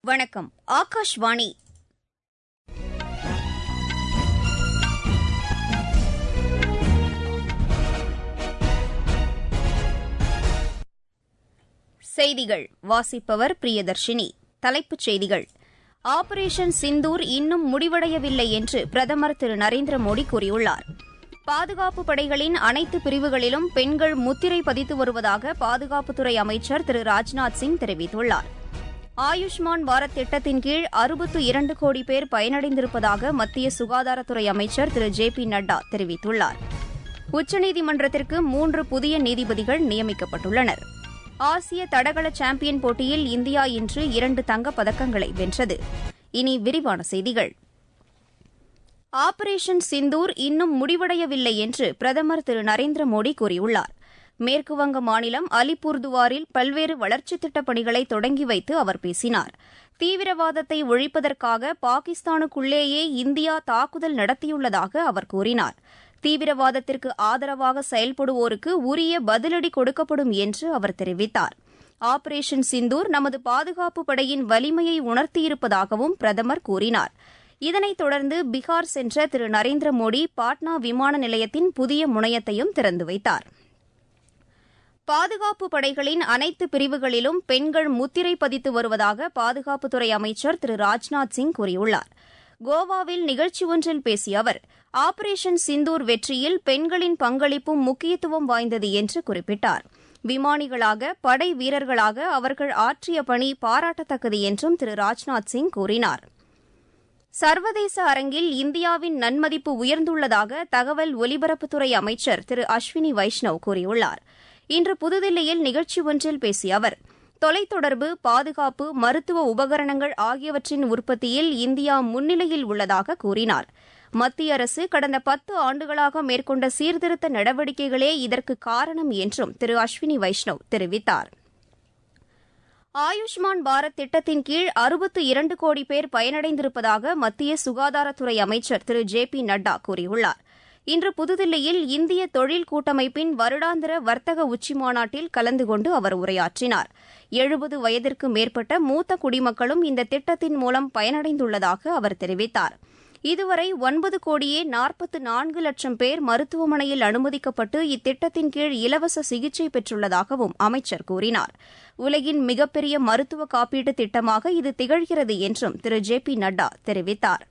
வணக்கம் ஆகாஷ்வாணி செய்திகள் வாசிப்பவர் பிரியதர்ஷினி தலைப்புச் செய்திகள் ஆபரேஷன் சிந்தூர் இன்னும் முடிவடையவில்லை என்று பிரதமர் திரு நரேந்திர மோடி கூறியுள்ளார் பாதுகாப்பு படைகளின் அனைத்து பிரிவுகளிலும் பெண்கள் முத்திரை பதித்து வருவதாக பாதுகாப்புத்துறை அமைச்சர் திரு ராஜ்நாத் சிங் தெரிவித்துள்ளார் ஆயுஷ்மான் பாரத் திட்டத்தின் கீழ் அறுபத்து இரண்டு கோடி பேர் பயனடைந்திருப்பதாக மத்திய சுகாதாரத்துறை அமைச்சர் திரு ஜே பி நட்டா தெரிவித்துள்ளார் உச்சநீதிமன்றத்திற்கு மூன்று புதிய நீதிபதிகள் நியமிக்கப்பட்டுள்ளனர் ஆசிய தடகள சாம்பியன் போட்டியில் இந்தியா இன்று இரண்டு தங்கப் பதக்கங்களை வென்றது இனி விரிவான செய்திகள் ஆபரேஷன் சிந்தூர் இன்னும் முடிவடையவில்லை என்று பிரதமர் திரு நரேந்திர மோடி கூறியுள்ளார் மேற்குவங்க மாநிலம் அலிபுர்துவாரில் பல்வேறு வளர்ச்சித் திட்டப் பணிகளை தொடங்கி வைத்து அவர் பேசினார் தீவிரவாதத்தை ஒழிப்பதற்காக பாகிஸ்தானுக்குள்ளேயே இந்தியா தாக்குதல் நடத்தியுள்ளதாக அவர் கூறினார் தீவிரவாதத்திற்கு ஆதரவாக செயல்படுவோருக்கு உரிய பதிலடி கொடுக்கப்படும் என்று அவர் தெரிவித்தார் ஆபரேஷன் சிந்தூர் நமது பாதுகாப்பு படையின் வலிமையை உணர்த்தியிருப்பதாகவும் பிரதமர் கூறினார் இதனைத் தொடர்ந்து பீகார் சென்ற திரு நரேந்திர மோடி பாட்னா விமான நிலையத்தின் புதிய முனையத்தையும் திறந்து வைத்தார் பாதுகாப்பு படைகளின் அனைத்து பிரிவுகளிலும் பெண்கள் முத்திரை பதித்து வருவதாக பாதுகாப்புத்துறை அமைச்சர் திரு ராஜ்நாத் சிங் கூறியுள்ளார் கோவாவில் நிகழ்ச்சி ஒன்றில் பேசிய அவர் ஆபரேஷன் சிந்தூர் வெற்றியில் பெண்களின் பங்களிப்பும் முக்கியத்துவம் வாய்ந்தது என்று குறிப்பிட்டார் விமானிகளாக படை வீரர்களாக அவர்கள் ஆற்றிய பணி பாராட்டத்தக்கது என்றும் திரு ராஜ்நாத் சிங் கூறினார் சர்வதேச அரங்கில் இந்தியாவின் நன்மதிப்பு உயர்ந்துள்ளதாக தகவல் ஒலிபரப்புத்துறை அமைச்சர் திரு அஸ்வினி வைஷ்ணவ் கூறியுள்ளார் இன்று புதுதில்லியில் நிகழ்ச்சி ஒன்றில் பேசிய அவர் தொலைத்தொடர்பு பாதுகாப்பு மருத்துவ உபகரணங்கள் ஆகியவற்றின் உற்பத்தியில் இந்தியா முன்னிலையில் உள்ளதாக கூறினார் மத்திய அரசு கடந்த பத்து ஆண்டுகளாக மேற்கொண்ட சீர்திருத்த நடவடிக்கைகளே இதற்கு காரணம் என்றும் திரு அஸ்வினி வைஷ்ணவ் தெரிவித்தார் ஆயுஷ்மான் பாரத் திட்டத்தின் கீழ் அறுபத்து இரண்டு கோடி பேர் பயனடைந்திருப்பதாக மத்திய சுகாதாரத்துறை அமைச்சர் திரு ஜே பி நட்டா கூறியுள்ளார் இன்று புதுதில்லியில் இந்திய தொழில் கூட்டமைப்பின் வருடாந்திர வர்த்தக உச்சிமாநாட்டில் கலந்து கொண்டு அவர் உரையாற்றினார் எழுபது வயதிற்கு மேற்பட்ட மூத்த குடிமக்களும் இந்த திட்டத்தின் மூலம் பயனடைந்துள்ளதாக அவர் தெரிவித்தார் இதுவரை ஒன்பது கோடியே நாற்பத்து நான்கு லட்சம் பேர் மருத்துவமனையில் அனுமதிக்கப்பட்டு இத்திட்டத்தின் கீழ் இலவச சிகிச்சை பெற்றுள்ளதாகவும் அமைச்சர் கூறினார் உலகின் மிகப்பெரிய மருத்துவ காப்பீட்டு திட்டமாக இது திகழ்கிறது என்றும் திரு ஜே பி நட்டா தெரிவித்தார்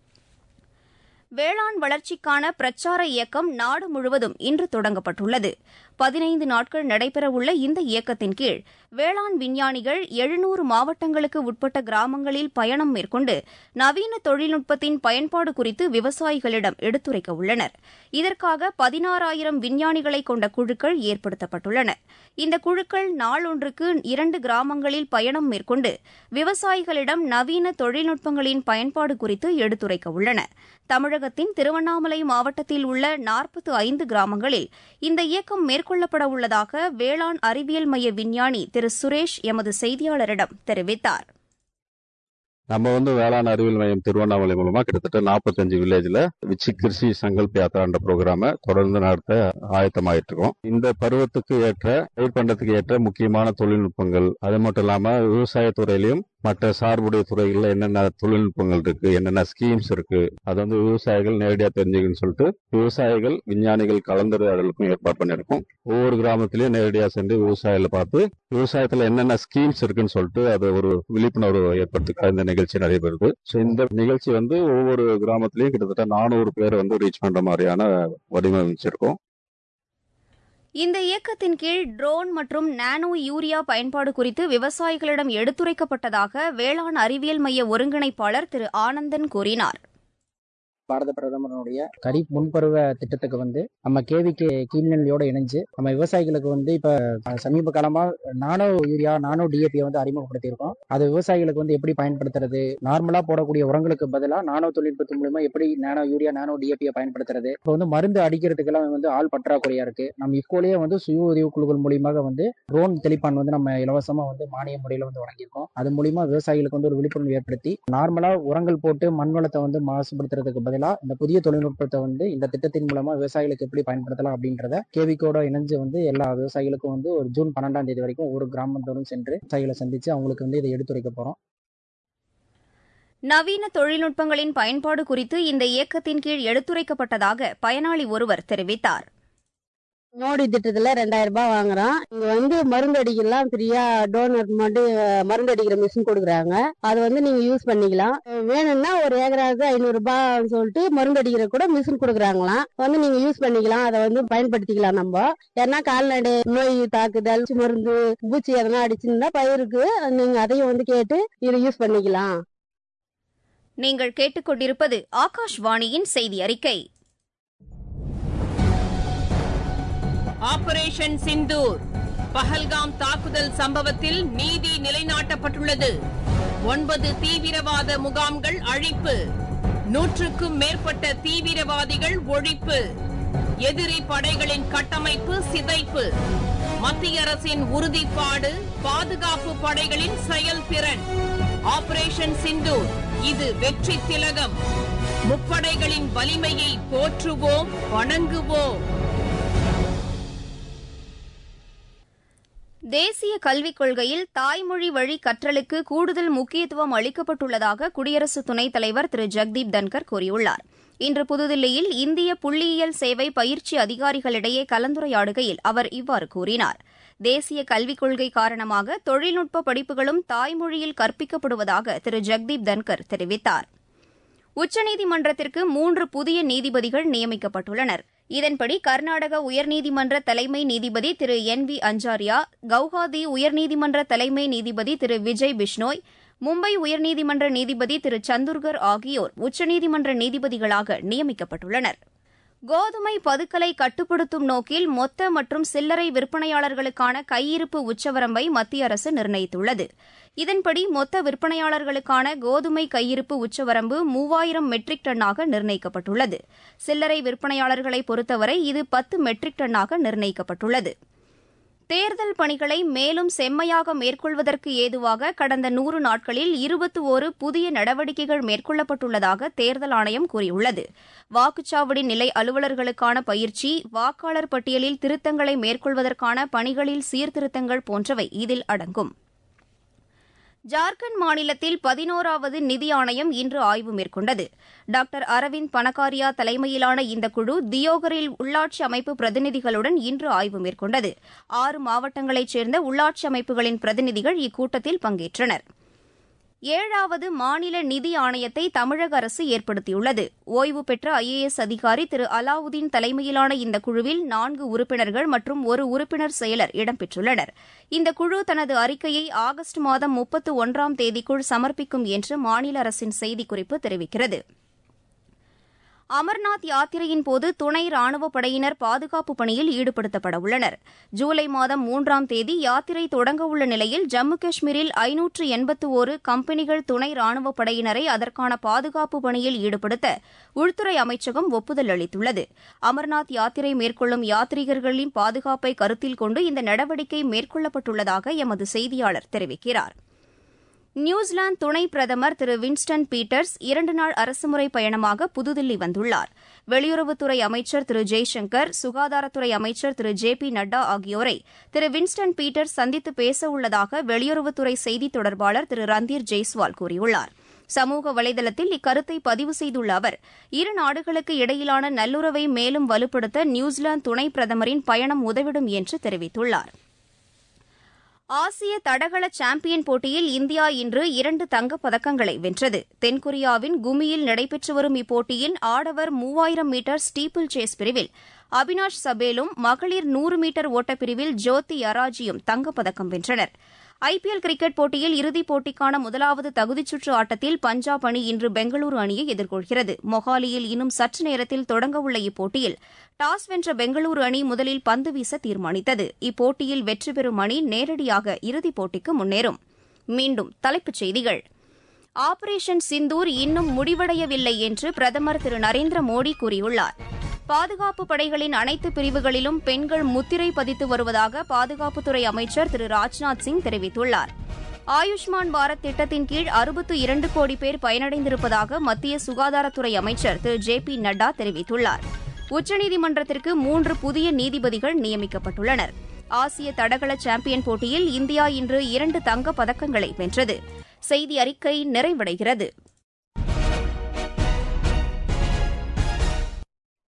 வேளாண் வளர்ச்சிக்கான பிரச்சார இயக்கம் நாடு முழுவதும் இன்று தொடங்கப்பட்டுள்ளது பதினைந்து நாட்கள் நடைபெறவுள்ள இந்த இயக்கத்தின் கீழ் வேளாண் விஞ்ஞானிகள் எழுநூறு மாவட்டங்களுக்கு உட்பட்ட கிராமங்களில் பயணம் மேற்கொண்டு நவீன தொழில்நுட்பத்தின் பயன்பாடு குறித்து விவசாயிகளிடம் எடுத்துரைக்க உள்ளனர் இதற்காக பதினாறாயிரம் விஞ்ஞானிகளை கொண்ட குழுக்கள் ஏற்படுத்தப்பட்டுள்ளன இந்த குழுக்கள் நாளொன்றுக்கு இரண்டு கிராமங்களில் பயணம் மேற்கொண்டு விவசாயிகளிடம் நவீன தொழில்நுட்பங்களின் பயன்பாடு குறித்து எடுத்துரைக்க உள்ளன தமிழகத்தின் திருவண்ணாமலை மாவட்டத்தில் உள்ள நாற்பத்து ஐந்து கிராமங்களில் இந்த இயக்கம் மேற்கொள்ளப்பட உள்ளதாக வேளாண் அறிவியல் மைய விஞ்ஞானி திரு சுரேஷ் எமது செய்தியாளரிடம் தெரிவித்தார் நம்ம வந்து வேளாண் அறிவியல் மையம் திருவண்ணாமலை மூலமா கிட்டத்தட்ட நாற்பத்தஞ்சு வில்லேஜ்ல விச்சி கிருஷி சங்கல்ப் யாத்திரான்ற ப்ரோக்ராம தொடர்ந்து நடத்த ஆயத்தமாயிட்டு இருக்கோம் இந்த பருவத்துக்கு ஏற்ற பயிர் பண்டத்துக்கு ஏற்ற முக்கியமான தொழில்நுட்பங்கள் அது மட்டும் இல்லாம விவசாய துறையிலையும் மற்ற சார்புடைய துறைகள்ல என்னென்ன தொழில்நுட்பங்கள் இருக்கு என்னென்ன ஸ்கீம்ஸ் இருக்கு அது வந்து விவசாயிகள் நேரடியா தெரிஞ்சுக்கணும்னு சொல்லிட்டு விவசாயிகள் விஞ்ஞானிகள் கலந்துரையாடலுக்கும் ஏற்பாடு பண்ணியிருக்கோம் ஒவ்வொரு கிராமத்திலயும் நேரடியா சென்று விவசாயிகளை பார்த்து விவசாயத்துல என்னென்ன ஸ்கீம்ஸ் இருக்குன்னு சொல்லிட்டு அது ஒரு விழிப்புணர்வு ஏற்படுத்துக்க இந்த நிகழ்ச்சி நடைபெறுது ஸோ இந்த நிகழ்ச்சி வந்து ஒவ்வொரு கிராமத்திலயும் கிட்டத்தட்ட நானூறு பேர் வந்து ரீச் பண்ற மாதிரியான வடிவமைச்சிருக்கோம் இந்த இயக்கத்தின் கீழ் ட்ரோன் மற்றும் நானோ யூரியா பயன்பாடு குறித்து விவசாயிகளிடம் எடுத்துரைக்கப்பட்டதாக வேளாண் அறிவியல் மைய ஒருங்கிணைப்பாளர் திரு ஆனந்தன் கூறினார் பாரத பிரதமருடைய கரீப் முன்பருவ திட்டத்துக்கு வந்து நம்ம கேவிக்கு கீழ்நிலையோட இணைஞ்சு நம்ம விவசாயிகளுக்கு வந்து இப்ப சமீப காலமா நானோ யூரியா நானோ டிஏபியை வந்து அறிமுகப்படுத்தியிருக்கோம் அது விவசாயிகளுக்கு வந்து எப்படி பயன்படுத்துறது நார்மலா போடக்கூடிய உரங்களுக்கு பதிலாக நானோ தொழில்நுட்பத்தின் மூலமா எப்படி நானோ யூரியா நானோ டிஏபியை பயன்படுத்துறது இப்போ வந்து மருந்து அடிக்கிறதுக்கெல்லாம் வந்து ஆள் பற்றாக்குறையா இருக்கு நம்ம இக்கோலேயே வந்து சுய உதவி குழுக்கள் மூலியமாக வந்து ட்ரோன் தெளிப்பான் வந்து நம்ம இலவசமா வந்து மானிய முறையில வந்து வழங்கியிருக்கோம் அது மூலியமா விவசாயிகளுக்கு வந்து ஒரு விழிப்புணர்வு ஏற்படுத்தி நார்மலா உரங்கள் போட்டு மண் வளத்தை வந்து மாசுபடுத்துறதுக்கு பதிலாக இந்த புதிய தொழில்நுட்பத்தை வந்து இந்த திட்டத்தின் மூலமா விவசாயிகளுக்கு எப்படி பயன்படுத்தலாம் அப்படின்றத கேவிக்கோட இணைஞ்சு வந்து எல்லா விவசாயிகளுக்கும் வந்து ஒரு ஜூன் பன்னெண்டாம் தேதி வரைக்கும் ஒரு கிராமத்தோடும் சென்று விவசாயிகளை சந்திச்சு அவங்களுக்கு வந்து இதை எடுத்துரைக்க போறோம் நவீன தொழில்நுட்பங்களின் பயன்பாடு குறித்து இந்த இயக்கத்தின் கீழ் எடுத்துரைக்கப்பட்டதாக பயனாளி ஒருவர் தெரிவித்தார் நோடி திட்டத்துல ரெண்டாயிரம் ரூபாய் வாங்குறோம் இங்க வந்து மருந்து அடிக்கலாம் ஃப்ரீயா டோனர் மட்டும் மருந்து அடிக்கிற மிஷின் கொடுக்குறாங்க அது வந்து நீங்க யூஸ் பண்ணிக்கலாம் வேணும்னா ஒரு ஏக்கராவுக்கு ஐநூறு ரூபாய் சொல்லிட்டு மருந்து அடிக்கிற கூட மிஷின் கொடுக்குறாங்களாம் வந்து நீங்க யூஸ் பண்ணிக்கலாம் அதை வந்து பயன்படுத்திக்கலாம் நம்ம ஏன்னா கால்நடை நோய் தாக்குதல் மருந்து பூச்சி எதனா அடிச்சுருந்தா பயிருக்கு நீங்க அதையும் வந்து கேட்டு இதை யூஸ் பண்ணிக்கலாம் நீங்கள் கேட்டுக்கொண்டிருப்பது ஆகாஷ்வாணியின் செய்தி அறிக்கை ஆபரேஷன் சிந்தூர் பஹல்காம் தாக்குதல் சம்பவத்தில் நீதி நிலைநாட்டப்பட்டுள்ளது ஒன்பது தீவிரவாத முகாம்கள் அழிப்பு நூற்றுக்கும் மேற்பட்ட தீவிரவாதிகள் ஒழிப்பு எதிரி படைகளின் கட்டமைப்பு சிதைப்பு மத்திய அரசின் உறுதிப்பாடு பாதுகாப்பு படைகளின் செயல்திறன் ஆபரேஷன் சிந்தூர் இது வெற்றி திலகம் முப்படைகளின் வலிமையை போற்றுவோம் வணங்குவோம் தேசிய கல்விக் கொள்கையில் தாய்மொழி வழி கற்றலுக்கு கூடுதல் முக்கியத்துவம் அளிக்கப்பட்டுள்ளதாக குடியரசு துணைத் தலைவர் திரு ஜெக்தீப் தன்கர் கூறியுள்ளார் இன்று புதுதில்லியில் இந்திய புள்ளியியல் சேவை பயிற்சி அதிகாரிகளிடையே கலந்துரையாடுகையில் அவர் இவ்வாறு கூறினார் தேசிய கல்விக் கொள்கை காரணமாக தொழில்நுட்ப படிப்புகளும் தாய்மொழியில் கற்பிக்கப்படுவதாக திரு ஜெக்தீப் தன்கர் தெரிவித்தார் உச்சநீதிமன்றத்திற்கு மூன்று புதிய நீதிபதிகள் நியமிக்கப்பட்டுள்ளனர் இதன்படி கர்நாடக உயர்நீதிமன்ற தலைமை நீதிபதி திரு என் வி அஞ்சாரியா கவுஹாத்தி உயர்நீதிமன்ற தலைமை நீதிபதி திரு விஜய் பிஷ்னோய் மும்பை உயர்நீதிமன்ற நீதிபதி திரு சந்துர்கர் ஆகியோர் உச்சநீதிமன்ற நீதிபதிகளாக நியமிக்கப்பட்டுள்ளனர் கோதுமை பதுக்கலை கட்டுப்படுத்தும் நோக்கில் மொத்த மற்றும் சில்லறை விற்பனையாளர்களுக்கான கையிருப்பு உச்சவரம்பை மத்திய அரசு நிர்ணயித்துள்ளது இதன்படி மொத்த விற்பனையாளர்களுக்கான கோதுமை கையிருப்பு உச்சவரம்பு மூவாயிரம் மெட்ரிக் டன்னாக நிர்ணயிக்கப்பட்டுள்ளது சில்லறை விற்பனையாளர்களை பொறுத்தவரை இது பத்து மெட்ரிக் டன்னாக நிர்ணயிக்கப்பட்டுள்ளது தேர்தல் பணிகளை மேலும் செம்மையாக மேற்கொள்வதற்கு ஏதுவாக கடந்த நூறு நாட்களில் இருபத்தி ஒரு புதிய நடவடிக்கைகள் மேற்கொள்ளப்பட்டுள்ளதாக தேர்தல் ஆணையம் கூறியுள்ளது வாக்குச்சாவடி நிலை அலுவலர்களுக்கான பயிற்சி வாக்காளர் பட்டியலில் திருத்தங்களை மேற்கொள்வதற்கான பணிகளில் சீர்திருத்தங்கள் போன்றவை இதில் அடங்கும் ஜார்க்கண்ட் மாநிலத்தில் பதினோராவது நிதி ஆணையம் இன்று ஆய்வு மேற்கொண்டது டாக்டர் அரவிந்த் பனகாரியா தலைமையிலான இந்த குழு தியோகரில் உள்ளாட்சி அமைப்பு பிரதிநிதிகளுடன் இன்று ஆய்வு மேற்கொண்டது ஆறு மாவட்டங்களைச் சேர்ந்த உள்ளாட்சி அமைப்புகளின் பிரதிநிதிகள் இக்கூட்டத்தில் பங்கேற்றனர் ஏழாவது மாநில நிதி ஆணையத்தை தமிழக அரசு ஏற்படுத்தியுள்ளது ஓய்வு பெற்ற ஐஏஎஸ் அதிகாரி திரு அலாவுதீன் தலைமையிலான இந்த குழுவில் நான்கு உறுப்பினர்கள் மற்றும் ஒரு உறுப்பினர் செயலர் இடம்பெற்றுள்ளனர் இந்த குழு தனது அறிக்கையை ஆகஸ்ட் மாதம் முப்பத்து ஒன்றாம் தேதிக்குள் சமர்ப்பிக்கும் என்று மாநில அரசின் செய்திக்குறிப்பு தெரிவிக்கிறது அமர்நாத் யாத்திரையின் போது துணை ராணுவப் படையினர் பாதுகாப்பு பணியில் ஈடுபடுத்தப்பட உள்ளனர் ஜூலை மாதம் மூன்றாம் தேதி யாத்திரை தொடங்கவுள்ள நிலையில் ஜம்மு காஷ்மீரில் ஐநூற்று எண்பத்து ஒரு கம்பெனிகள் துணை ராணுவப் படையினரை அதற்கான பாதுகாப்பு பணியில் ஈடுபடுத்த உள்துறை அமைச்சகம் ஒப்புதல் அளித்துள்ளது அமர்நாத் யாத்திரை மேற்கொள்ளும் யாத்ரீகர்களின் பாதுகாப்பை கருத்தில் கொண்டு இந்த நடவடிக்கை மேற்கொள்ளப்பட்டுள்ளதாக எமது செய்தியாளர் தெரிவிக்கிறார் நியூசிலாந்து துணை பிரதமர் திரு வின்ஸ்டன் பீட்டர்ஸ் இரண்டு நாள் அரசுமுறை பயணமாக புதுதில்லி வந்துள்ளார் வெளியுறவுத்துறை அமைச்சர் திரு ஜெய்சங்கர் சுகாதாரத்துறை அமைச்சர் திரு ஜே பி நட்டா ஆகியோரை திரு வின்ஸ்டன் பீட்டர்ஸ் சந்தித்து பேச உள்ளதாக வெளியுறவுத்துறை செய்தித் தொடர்பாளர் திரு ரந்தீர் ஜெய்ஸ்வால் கூறியுள்ளார் சமூக வலைதளத்தில் இக்கருத்தை பதிவு செய்துள்ள அவர் இரு நாடுகளுக்கு இடையிலான நல்லுறவை மேலும் வலுப்படுத்த நியூசிலாந்து துணை பிரதமரின் பயணம் உதவிடும் என்று தெரிவித்துள்ளார் ஆசிய தடகள சாம்பியன் போட்டியில் இந்தியா இன்று இரண்டு தங்கப் பதக்கங்களை வென்றது தென்கொரியாவின் குமியில் நடைபெற்று வரும் இப்போட்டியின் ஆடவர் மூவாயிரம் மீட்டர் ஸ்டீப்பிள் சேஸ் பிரிவில் அபினாஷ் சபேலும் மகளிர் நூறு மீட்டர் ஓட்டப்பிரிவில் ஜோதி அராஜியும் தங்கப்பதக்கம் வென்றனர் ஐபிஎல் கிரிக்கெட் போட்டியில் இறுதிப் போட்டிக்கான முதலாவது தகுதிச்சுற்று ஆட்டத்தில் பஞ்சாப் அணி இன்று பெங்களூரு அணியை எதிர்கொள்கிறது மொஹாலியில் இன்னும் சற்று நேரத்தில் தொடங்கவுள்ள இப்போட்டியில் டாஸ் வென்ற பெங்களூரு அணி முதலில் பந்து வீச தீர்மானித்தது இப்போட்டியில் வெற்றி பெறும் அணி நேரடியாக இறுதிப் போட்டிக்கு முன்னேறும் மீண்டும் தலைப்புச் செய்திகள் ஆபரேஷன் சிந்தூர் இன்னும் முடிவடையவில்லை என்று பிரதமர் திரு நரேந்திர மோடி கூறியுள்ளார் பாதுகாப்பு படைகளின் அனைத்து பிரிவுகளிலும் பெண்கள் முத்திரை பதித்து வருவதாக பாதுகாப்புத்துறை அமைச்சர் திரு ராஜ்நாத் சிங் தெரிவித்துள்ளார் ஆயுஷ்மான் பாரத் திட்டத்தின் கீழ் அறுபத்து இரண்டு கோடி பேர் பயனடைந்திருப்பதாக மத்திய சுகாதாரத்துறை அமைச்சர் திரு ஜே பி நட்டா தெரிவித்துள்ளார் உச்சநீதிமன்றத்திற்கு மூன்று புதிய நீதிபதிகள் நியமிக்கப்பட்டுள்ளனர் ஆசிய தடகள சாம்பியன் போட்டியில் இந்தியா இன்று இரண்டு தங்கப் பதக்கங்களை வென்றது செய்தி அறிக்கை நிறைவடைகிறது